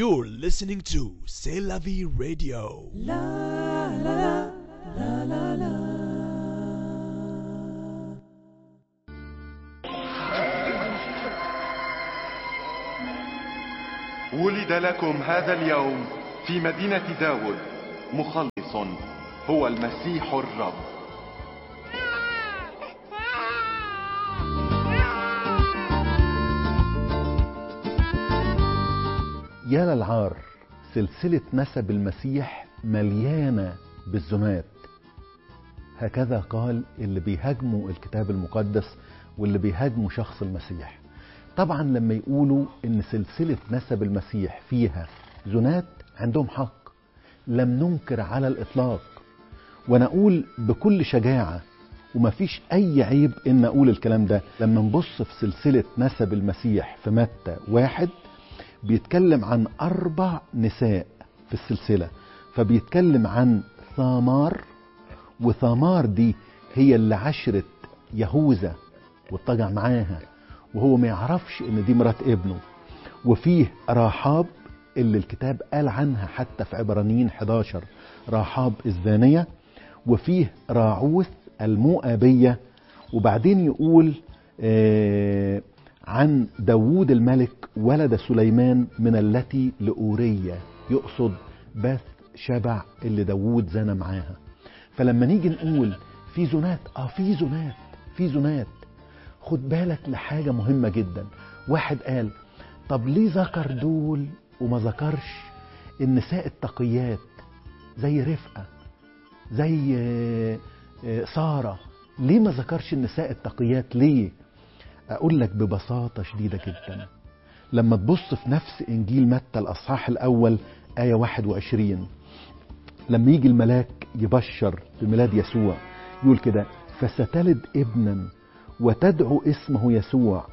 You're listening to C'est la vie radio. ولد لكم هذا اليوم في مدينة داود مخلص هو المسيح الرب يا للعار سلسلة نسب المسيح مليانة بالزنات هكذا قال اللي بيهاجموا الكتاب المقدس واللي بيهاجموا شخص المسيح طبعا لما يقولوا ان سلسلة نسب المسيح فيها زنات عندهم حق لم ننكر على الاطلاق ونقول بكل شجاعة ومفيش اي عيب ان اقول الكلام ده لما نبص في سلسلة نسب المسيح في متى واحد بيتكلم عن أربع نساء في السلسلة فبيتكلم عن ثامار وثامار دي هي اللي عشرت يهوذا واتجع معاها وهو ما يعرفش ان دي مرات ابنه وفيه راحاب اللي الكتاب قال عنها حتى في عبرانيين 11 راحاب الزانية وفيه راعوث المؤابية وبعدين يقول آه عن داوود الملك ولد سليمان من التي لأورية يقصد بث شبع اللي داوود زنى معاها فلما نيجي نقول في زنات اه في زنات في زنات خد بالك لحاجة مهمة جدا واحد قال طب ليه ذكر دول وما ذكرش النساء التقيات زي رفقة زي آه، آه، سارة ليه ما ذكرش النساء التقيات ليه أقول لك ببساطة شديدة جدا لما تبص في نفس إنجيل متى الأصحاح الأول آية 21 لما يجي الملاك يبشر بميلاد يسوع يقول كده فستلد ابنا وتدعو اسمه يسوع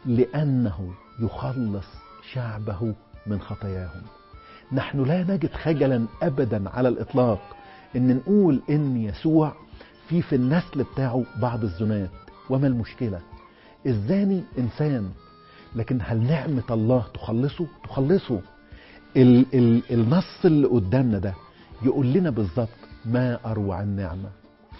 لأنه يخلص شعبه من خطاياهم نحن لا نجد خجلا أبدا على الإطلاق إن نقول إن يسوع في في النسل بتاعه بعض الزنات وما المشكلة الزاني إنسان لكن هل نعمة الله تخلصه؟ تخلصه ال ال النص اللي قدامنا ده يقول لنا بالظبط ما أروع النعمة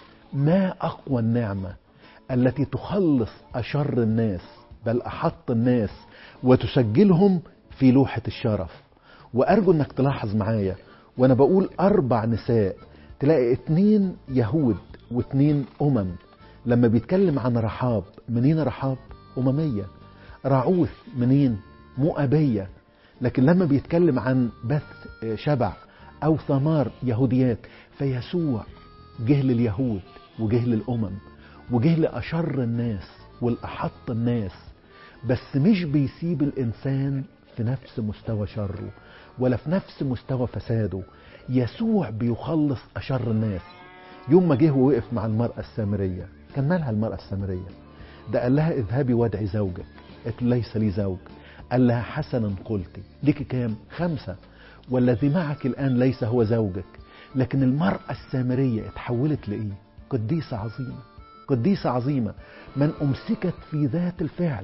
ما أقوى النعمة التي تخلص أشر الناس بل أحط الناس وتسجلهم في لوحة الشرف وأرجو أنك تلاحظ معايا وأنا بقول أربع نساء تلاقي اتنين يهود واتنين أمم لما بيتكلم عن رحاب منين رحاب أممية رعوث منين مؤبية لكن لما بيتكلم عن بث شبع أو ثمار يهوديات فيسوع جه لليهود وجه للأمم وجه لأشر الناس والأحط الناس بس مش بيسيب الإنسان في نفس مستوى شره ولا في نفس مستوى فساده يسوع بيخلص أشر الناس يوم ما جه ووقف مع المرأة السامرية كان مالها المرأة السامرية ده قال لها اذهبي وادعي زوجك قالت له ليس لي زوج قال لها حسنا قلت ليك كام خمسة والذي معك الآن ليس هو زوجك لكن المرأة السامرية اتحولت لإيه قديسة عظيمة قديسة عظيمة من أمسكت في ذات الفعل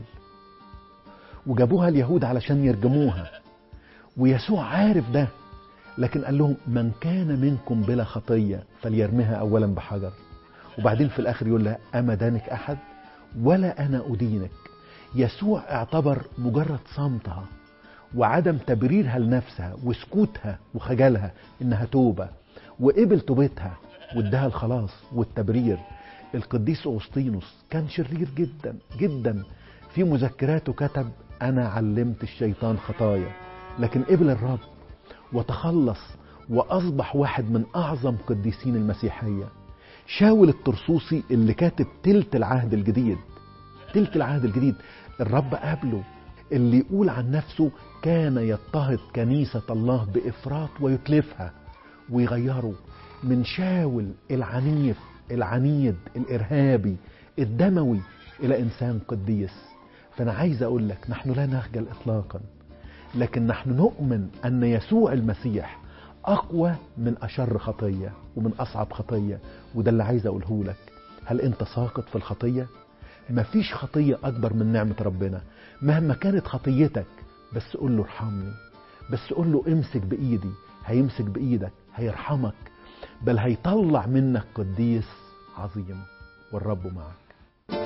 وجابوها اليهود علشان يرجموها ويسوع عارف ده لكن قال لهم من كان منكم بلا خطية فليرمها أولا بحجر وبعدين في الآخر يقول لها أما دانك أحد ولا أنا أدينك يسوع اعتبر مجرد صمتها وعدم تبريرها لنفسها وسكوتها وخجلها إنها توبة وقبل توبتها وادها الخلاص والتبرير القديس أغسطينوس كان شرير جدا جدا في مذكراته كتب أنا علمت الشيطان خطايا لكن قبل الرب وتخلص وأصبح واحد من أعظم قديسين المسيحية شاول الطرسوسي اللي كاتب تلت العهد الجديد تلت العهد الجديد الرب قابله اللي يقول عن نفسه كان يضطهد كنيسة الله بإفراط ويتلفها ويغيره من شاول العنيف العنيد الإرهابي الدموي إلى إنسان قديس فأنا عايز أقول لك نحن لا نخجل إطلاقا لكن نحن نؤمن أن يسوع المسيح أقوى من أشر خطية ومن أصعب خطية وده اللي عايز أقوله لك هل أنت ساقط في الخطية؟ مفيش خطية أكبر من نعمة ربنا مهما كانت خطيتك بس قول له ارحمني بس قول له امسك بايدي هيمسك بايدك هيرحمك بل هيطلع منك قديس عظيم والرب معك